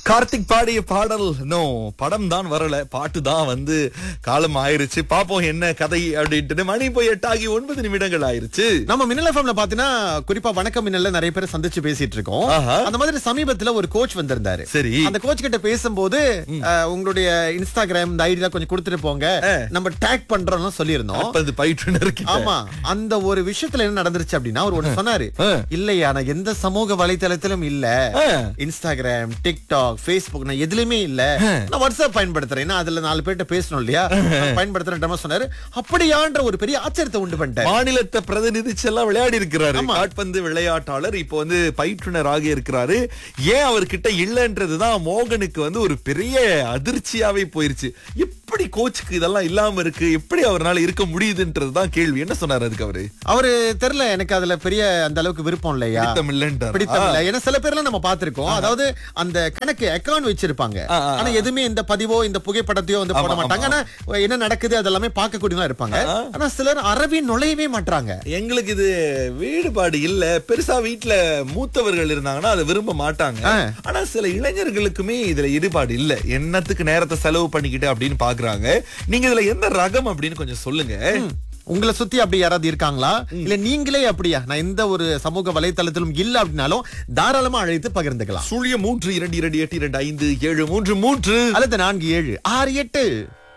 கார்த்திக் பாடிய பாடல் நோ படம் தான் வரல பாட்டு தான் வந்து காலம் ஆயிருச்சு பாப்போம் என்ன கதை அப்படின்ட்டு மணி போய் எட்டாகி ஒன்பது நிமிடங்கள் ஆயிருச்சு நம்ம மின்னல் எஃப்எம்ல பாத்தீங்கன்னா குறிப்பா வணக்கம் மின்னல்ல நிறைய பேர் சந்திச்சு பேசிட்டு இருக்கோம் ஆஹா. அந்த மாதிரி சமீபத்துல ஒரு கோச் வந்திருந்தாரு சரி அந்த கோச் கிட்ட பேசும்போது அஹ், உங்களுடைய இன்ஸ்டாகிராம் இந்த ஐடியா கொஞ்சம் கொடுத்துட்டு போங்க நம்ம டேக் பண்றோம்னு சொல்லியிருந்தோம் அப்ப அது பயிற்றுனர் கிட்ட. ஆமா அந்த ஒரு விஷயத்துல என்ன நடந்துருச்சு அப்படின்னா அவர் ஒண்ணு சொன்னாரு ஆ. இல்லையா நான் எந்த சமூக வலைத்தளத்திலும் இல்ல ஆ. இன்ஸ்டாகிராம் டிக்டாக் Facebook நான் எதுலயுமே இல்ல நான் வாட்ஸ்அப் பயன்படுத்துறேன் ஏன்னா அதுல நாலு பேர்ட்ட பேசணும் இல்லையா நான் பயன்படுத்துறேன் சொன்னாரு அப்படியான்ற ஒரு பெரிய ஆச்சரியத்தை உண்டு பண்ணிட்டாரு மாநிலத்தை பிரதிநிதிச்செல்லாம் விளையாடி இருக்கிறாரு ஆமா. காட்பந்து விளையாட்டாளர் இப்போ வந்து பயிற்றுனர் ஆகி இருக்கிறாரு ஏன் அவர்கிட்ட இல்லன்றதுதான் மோகனுக்கு வந்து ஒரு பெரிய அதிர்ச்சியாவே போயிருச்சு எப்படி கோச்சுக்கு இதெல்லாம் இல்லாம இருக்கு எப்படி அவரால இருக்க முடியுதுன்றதுதான் கேள்வி என்ன சொன்னாரு அதுக்கு அவரு அவரு தெரியல எனக்கு அதுல பெரிய அந்த அளவுக்கு விருப்பம் இல்லையா பிடித்தம் இல்லைன்றாரா? பிடித்தம் இல்ல ஏன்னா சில பேர்லாம் நம்ம பார்த்திருக்கோம் அதாவது அந்த கணக்கு அக்கவுண்ட் வச்சிருப்பாங்க ஆ, ஆ, ஆனா எதுவுமே இந்த பதிவோ இந்த புகைப்படத்தையோ வந்து போட ஆமா, மாட்டாங்க ஆனா என்ன நடக்குது அதெல்லாமே பார்க்கக்கூடியதான் இருப்பாங்க ஆனா சிலர் அறவே நுழையவே மாட்டாங்க எங்களுக்கு இது வீடுபாடு இல்ல பெருசா வீட்ல மூத்தவர்கள் இருந்தாங்கன்னா அதை விரும்ப மாட்டாங்க ஆ. ஆனா சில இளைஞர்களுக்குமே இதுல ஈடுபாடு இல்ல என்னத்துக்கு நேரத்தை செலவு பண்ணிக்கிட்டு அப்படின்னு பாக்குறாங்க நீங்க இதுல எந்த ரகம் அப்படின்னு கொஞ்சம் சொல்லுங்க உங்களை சுத்தி அப்படி யாராவது இருக்காங்களா இல்ல நீங்களே அப்படியா நான் எந்த ஒரு சமூக வலைத்தளத்திலும் இல்ல அப்படின்னாலும் தாராளமா அழைத்து பகிர்ந்துக்கலாம் சுழிய மூன்று இரண்டு இரண்டு எட்டு இரண்டு ஐந்து ஏழு மூன்று மூன்று அல்லது நான்கு ஏழு ஆறு எட்டு